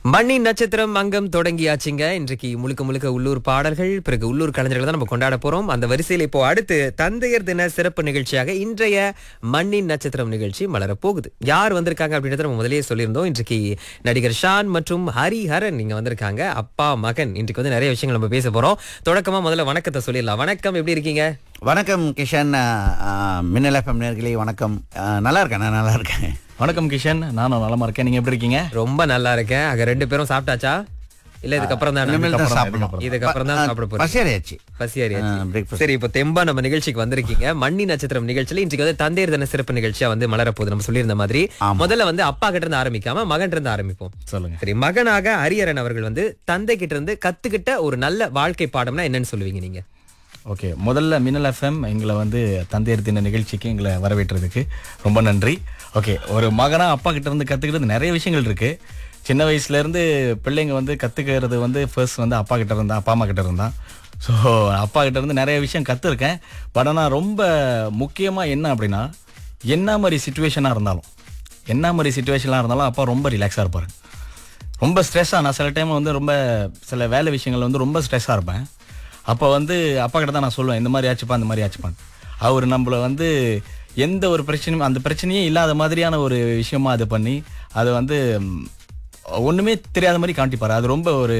மண்ணின் நட்சத்திரம் அங்கம் தொடங்கியாச்சுங்க இன்றைக்கு முழுக்க முழுக்க உள்ளூர் பாடல்கள் பிறகு உள்ளூர் கலைஞர்கள் தான் நம்ம கொண்டாட போறோம் அந்த வரிசையில் இப்போ அடுத்து தந்தையர் தின சிறப்பு நிகழ்ச்சியாக இன்றைய மண்ணின் நட்சத்திரம் நிகழ்ச்சி மலர போகுது யார் வந்திருக்காங்க அப்படின்றத நம்ம முதல்லயே சொல்லியிருந்தோம் இன்றைக்கு நடிகர் ஷான் மற்றும் ஹரிஹரன் நீங்க வந்திருக்காங்க அப்பா மகன் இன்றைக்கு வந்து நிறைய விஷயங்கள் நம்ம பேச போறோம் தொடக்கமா முதல்ல வணக்கத்தை சொல்லிடலாம் வணக்கம் எப்படி இருக்கீங்க வணக்கம் கிஷன் மின்னல் எஃப்எம் நேர்களே வணக்கம் அஹ், நல்லா இருக்கேன் நான் நல்லா இருக்கேன் வணக்கம் கிஷன் நானும் நலமா இருக்கேன் நீங்க எப்படி இருக்கீங்க ரொம்ப நல்லா இருக்கேன் அங்க ரெண்டு பேரும் சாப்பிட்டாச்சா இல்ல இதுக்கப்புறம் இனிமேல் தான் தான் சாப்பிடணும் இதுக்கப்புறம் தான் சாப்பிட போறோம் பசியாரியாச்சு பசியாரியாச்சு ஆ, breakfast. சரி இப்போ தெம்பா நம்ம நிகழ்ச்சிக்கு வந்திருக்கீங்க மண்ணி நட்சத்திரம் நிகழ்ச்சியில இன்றைக்கு வந்து தந்தையர் தின சிறப்பு நிகழ்ச்சியா வந்து மலர போகுது நம்ம சொல்லியிருந்த மாதிரி ஆமா. முதல்ல வந்து அப்பா கிட்ட இருந்து ஆரம்பிக்காம மகன் இருந்து ஆரம்பிப்போம் சொல்லுங்க சரி மகனாக ஹரியரன் அவர்கள் வந்து தந்தை கிட்ட இருந்து கத்துக்கிட்ட ஒரு நல்ல வாழ்க்கை பாடம்னா என்னன்னு சொல்லுவீங்க நீங்க ஓகே முதல்ல மின்னல் எஃப்எம் எங்களை வந்து தந்தையர் தின நிகழ்ச்சிக்கு எங்களை வரவேற்றதுக்கு ரொம்ப நன்றி ஓகே ஒரு மகனா அப்பா கிட்ட இருந்து கத்துக்கிட்டது நிறைய விஷயங்கள் இருக்கு சின்ன வயசுல இருந்து பிள்ளைங்க வந்து கத்துக்கிறது வந்து ஃபர்ஸ்ட் வந்து அப்பா கிட்ட இருந்தா அப்பா அம்மா கிட்ட இருந்தா ஸோ அப்பா கிட்ட இருந்து நிறைய விஷயம் கத்துருக்கேன் பட் ஆனால் ரொம்ப முக்கியமா என்ன அப்படின்னா என்ன மாதிரி சுச்சுவேஷனாக இருந்தாலும் என்ன மாதிரி சுச்சுவேஷனாக இருந்தாலும் அப்பா ரொம்ப ரிலாக்ஸாக இருப்பாரு ரொம்ப ஸ்ட்ரெஸ்ஸாக நான் சில டைம் வந்து ரொம்ப சில வேலை விஷயங்கள் வந்து ரொம்ப ஸ்ட்ரெஸ்ஸாக இருப்பேன் அப்போ வந்து அப்பா கிட்ட தான் நான் சொல்லுவேன் இந்த மாதிரி ஆச்சுப்பா இந்த மாதிரி ஆச்சுப்பான் அவர் நம்மளை வந்து எந்த ஒரு பிரச்சனையும் அந்த பிரச்சனையே இல்லாத மாதிரியான ஒரு விஷயமா அது பண்ணி அதை வந்து ம், ஒண்ணுமே தெரியாத மாதிரி காட்டிப்பாரு அது ரொம்ப ஒரு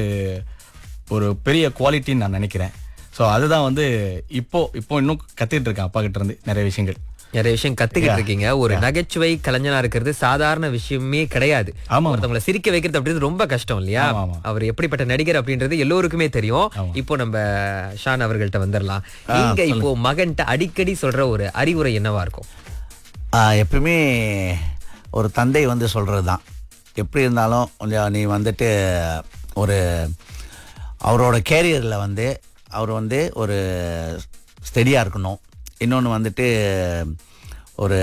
ஒரு பெரிய குவாலிட்டின்னு நான் நினைக்கிறேன் ஸோ அதுதான் வந்து இப்போ இப்போ இன்னும் கத்துக்கிட்டு இருக்கேன் அப்பா கிட்ட இருந்து நிறைய விஷயங்கள் நிறைய விஷயம் கத்துக்கிட்டு இருக்கீங்க ஒரு நகைச்சுவை கலைஞனா இருக்கிறது சாதாரண விஷயமே கிடையாது ஆமா. ஒருத்தவங்களை சிரிக்க வைக்கிறது அப்படின்றது ரொம்ப கஷ்டம் இல்லையா ஆமா, ஆமா. அவர் எப்படிப்பட்ட நடிகர் அப்படின்றது எல்லோருக்குமே தெரியும் இப்போ நம்ம ஷான் அவர்கள்ட்ட வந்துடலாம் நீங்க இப்போ மகன்கிட்ட அடிக்கடி சொல்ற ஒரு அறிவுரை என்னவா இருக்கும் ஆஹ், எப்பயுமே ஒரு தந்தை வந்து சொல்கிறது தான் எப்படி இருந்தாலும் கொஞ்சம் நீ வந்துட்டு ஒரு அவரோட கேரியரில் வந்து அவர் வந்து ஒரு ஸ்டெடியாக இருக்கணும் இன்னொன்று வந்துட்டு ஒரு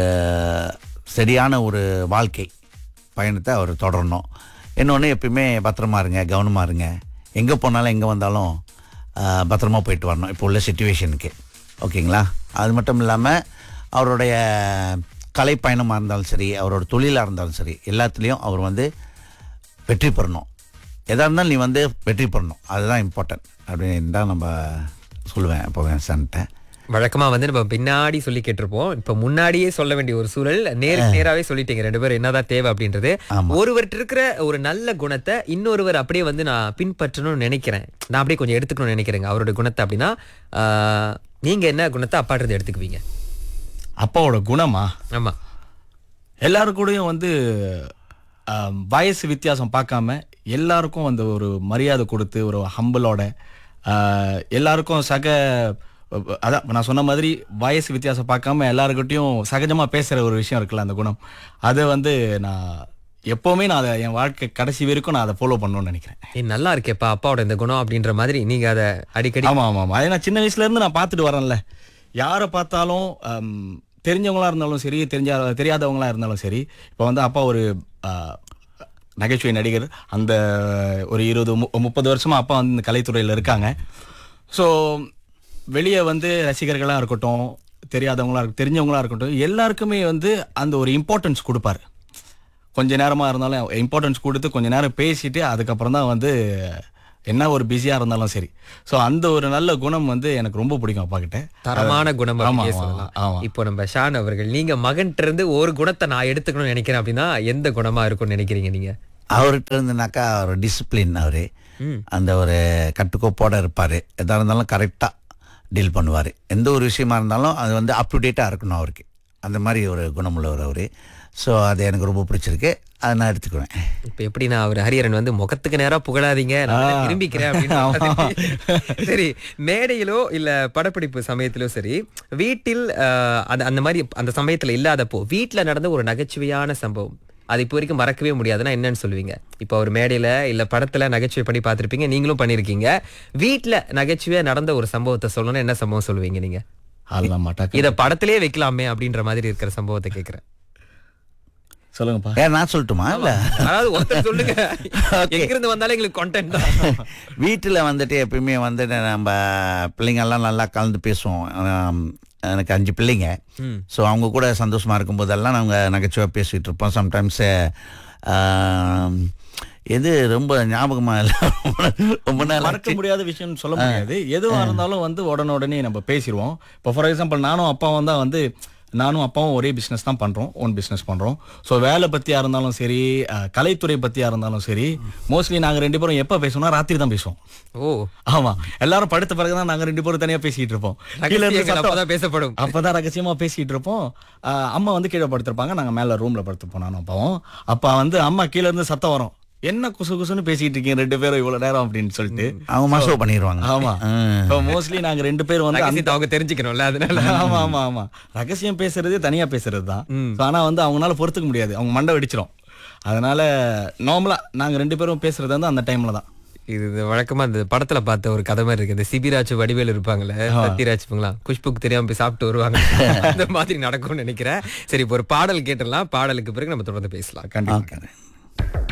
சரியான ஒரு வாழ்க்கை பயணத்தை அவர் தொடரணும் இன்னொன்று எப்பயுமே பத்திரமா இருங்க கவனமாக இருங்க எங்கே போனாலும் எங்கே வந்தாலும் ஆஹ், பத்திரமா போயிட்டு வரணும் இப்போ உள்ள சுச்சுவேஷனுக்கு ஓகேங்களா அது மட்டும் இல்லாமல் அவருடைய கலை பயணமாக இருந்தாலும் சரி அவரோட தொழிலாக இருந்தாலும் சரி எல்லாத்துலேயும் அவர் வந்து வெற்றி பெறணும் எதாக இருந்தாலும் நீ வந்து வெற்றி பெறணும் அதுதான் இம்பார்ட்டன்ட் அப்படின்னு தான் நம்ம சொல்லுவேன் இப்போ என் சன்ட்ட வழக்கமா வந்து நம்ம பின்னாடி சொல்லி கேட்டிருப்போம் இப்ப முன்னாடியே சொல்ல வேண்டிய ஒரு சூழல் நேருக்கு நேராவே சொல்லிட்டீங்க ரெண்டு பேரும் என்னதான் தேவை அப்படின்றது ஒருவர்கிட்ட இருக்கிற ஒரு நல்ல குணத்தை இன்னொருவர் அப்படியே வந்து நான் பின்பற்றணும்னு நினைக்கிறேன் நான் அப்படியே கொஞ்சம் எடுத்துக்கணும்னு நினைக்கிறேங்க அவரோட குணத்தை அப்படின்னா ஆஹ், நீங்க என்ன குணத்தை அப்பாட்டு எடுத்துக்குவீங்க அப்பாவோட குணமா ஆமா எல்லாரும் கூடயும் வந்து ஆம், வயசு வித்தியாசம் பார்க்காம எல்லாருக்கும் அந்த ஒரு மரியாதை கொடுத்து ஒரு ஹம்பிளோட எல்லாருக்கும் சக அதான் நான் சொன்ன மாதிரி வயசு வித்தியாசம் பார்க்காம எல்லாருக்கிட்டையும் சகஜமா பேசுற ஒரு விஷயம் இருக்குல்ல அந்த குணம் அதை வந்து நான் எப்பவுமே நான் அதை என் வாழ்க்கை கடைசி வரைக்கும் நான் அதை ஃபாலோ பண்ணணும்னு நினைக்கிறேன் ஏய், நல்லா இருக்கேப்பா அப்பாவோட இந்த குணம் அப்படின்ற மாதிரி நீங்க அதை அடிக்கடி ஆமா ஆமா ஆமா அதை நான் சின்ன வயசுல இருந்து நான் பார்த்துட்டு வரேன்ல யாரை பார்த்தாலும் ஆம், தெரிஞ்சவங்களா இருந்தாலும் சரி தெரிஞ்ச தெரியாதவங்களா இருந்தாலும் சரி இப்போ வந்து அப்பா ஒரு ஆ, நகைச்சுவை நடிகர் அந்த ஒரு இருபது மு- முப்பது வருஷமா அப்பா வந்து இந்த கலைத்துறையில் இருக்காங்க ஸோ வெளியே வந்து ரசிகர்களாக இருக்கட்டும் தெரியாதவங்களா இருக்க தெரிஞ்சவங்களா இருக்கட்டும் எல்லாருக்குமே வந்து அந்த ஒரு இம்பார்ட்டன்ஸ் கொடுப்பாரு கொஞ்ச நேரமா இருந்தாலும் இம்பார்ட்டன்ஸ் கொடுத்து கொஞ்ச நேரம் பேசிட்டு அதுக்கப்புறம் தான் வந்து என்ன ஒரு பிஸியா இருந்தாலும் சரி ஸோ அந்த ஒரு நல்ல குணம் வந்து எனக்கு ரொம்ப பிடிக்கும் அப்பா கிட்ட தரமான குணம் ஆமா, அப்படியே ஆமா, சொல்லலாம் ஆமா. இப்போ நம்ம ஷான் அவர்கள் நீங்க மகன்கிட்ட இருந்து ஒரு குணத்தை நான் எடுத்துக்கணும்னு நினைக்கிறேன் அப்படின்னா எந்த குணமா இருக்கும்னு நினைக்கிறீங்க நீங்க அவர்கிட்ட இருந்துனாக்கா அவர் டிசிப்ளின் அவர் அந்த ஒரு கட்டுக்கோப்போட இருப்பார் எதாக இருந்தாலும் கரெக்டாக டீல் பண்ணுவார் எந்த ஒரு விஷயமா இருந்தாலும் அது வந்து அப் டு டேட்டாக இருக்கணும் அவருக்கு அந்த மாதிரி ஒரு குணமுள்ளவர் அவர் ஸோ அது எனக்கு ரொம்ப பிடிச்சிருக்கு அதை நான் எடுத்துக்குவேன் இப்ப எப்படி நான் அவர் ஹரியரன் வந்து முகத்துக்கு நேரா புகழாதீங்க நான் வந்து திரும்பிக்கிறேன் அப்படின்னு மாதிரி. சரி மேடையிலோ இல்ல படப்பிடிப்பு சமயத்திலோ சரி வீட்டில் ஆஹ், அந்த அந்த மாதிரி அந்த சமயத்துல இல்லாதப்போ வீட்ல நடந்த ஒரு நகைச்சுவையான சம்பவம் அது இப்போ வரைக்கும் மறக்கவே முடியாதுன்னா என்னன்னு சொல்லுவீங்க இப்போ ஒரு மேடையில இல்ல படத்துல நகைச்சுவை பண்ணி பார்த்திருப்பீங்க நீங்களும் பண்ணிருக்கீங்க வீட்ல நகைச்சுவையா நடந்த ஒரு சம்பவத்தை சொல்லணும்னா என்ன சம்பவம் சொல்லுவீங்க நீங்க அதெல்லாம் மாட்டாக்க இத படத்திலே வைக்கலாமே அப்படின்ற மாதிரி இருக்கிற சம்பவத்தை கேக்குறேன் சொல்லுங்கப்பா ஏன் நான் சொல்லட்டுமா இல்லை அதாவது ஒருத்தர் சொல்லுங்க எங்கிருந்து வந்தாலும் எங்களுக்கு கண்டென்ட் தான் வீட்டில் வந்துட்டு எப்பயுமே வந்துட்டு நம்ம பிள்ளைங்கெல்லாம் நல்லா கலந்து பேசுவோம் ஆம், எனக்கு அஞ்சு பிள்ளைங்க ஸோ அவங்க கூட சந்தோஷமாக இருக்கும்போதெல்லாம் நாங்கள் நகைச்சுவாக பேசிகிட்டு இருப்போம் சம்டைம்ஸ் எது ரொம்ப ஞாபகமா இல்லை ரொம்ப நாள் மறக்க முடியாத விஷயம்னு சொல்ல முடியாது எதுவா இருந்தாலும் வந்து உடனே உடனே நம்ம பேசிடுவோம் இப்போ ஃபார் எக்ஸாம்பிள் நானும் அப்பாவும் தான் வந்து நானும் அப்பாவும் ஒரே பிஸ்னஸ் தான் பண்றோம் ஓன் பிஸ்னஸ் பண்றோம் ஸோ வேலை பத்தியா இருந்தாலும் சரி அஹ், கலைத்துறை பத்தியா இருந்தாலும் சரி மோஸ்ட்லி நாங்க ரெண்டு பேரும் எப்ப பேசுவோம்னா ராத்திரி தான் பேசுவோம் ஓ ஆமா எல்லாரும் படுத்த பிறகுதான் நாங்க ரெண்டு பேரும் தனியா பேசிட்டு இருப்போம் கீழ இருந்து ரகசியங்கள் சத்தம் அப்பதான் பேசப்படும் அப்பதான் ரகசியமா பேசிட்டு இருப்போம் ஆஹ் அம்மா வந்து கீழே படுத்திருப்பாங்க நாங்க மேல ரூம்ல படுத்துப்போம் நானும் அப்பாவும் அப்ப வந்து அம்மா கீழ இருந்து சத்தம் வரும் என்ன குசு குசுன்னு பேசிட்டு இருக்கீங்க ரெண்டு பேரும் இவ்வளவு நேரம் அப்படின்னு சொல்லிட்டு அவங்க மசோ பண்ணிடுவாங்க ஆமா இப்போ மோஸ்ட்லி நாங்க ரெண்டு பேரும் வந்து அந்த- ரகசியத்தை அவங்க தெரிஞ்சுக்கணும்ல அதனால ஆமா ஆமா ஆமா ரகசியம் பேசுறது தனியா பேசுறது தான் ஆனா வந்து அவங்களால பொறுத்துக்க முடியாது அவங்க மண்டை வெடிச்சிரும் அதனால நார்மலா நாங்க ரெண்டு பேரும் பேசுறது வந்து அந்த டைம்ல தான் இது இது வழக்கமா இந்த படத்துல பார்த்த ஒரு கதை மாதிரி இருக்கு இந்த சிபிராஜ் வடிவேல் இருப்பாங்கல்ல சத்யராஜ் இவங்களா குஷ்புக்கு தெரியாம போய் சாப்பிட்டு வருவாங்க அந்த மாதிரி நடக்கும்னு நினைக்கிறேன் சரி இப்போ ஒரு பாடல் கேட்டுடலாம் பாடலுக்கு பிறகு நம்ம தொடர்ந்து பேசலாம் கண்டிப்பா ஓகே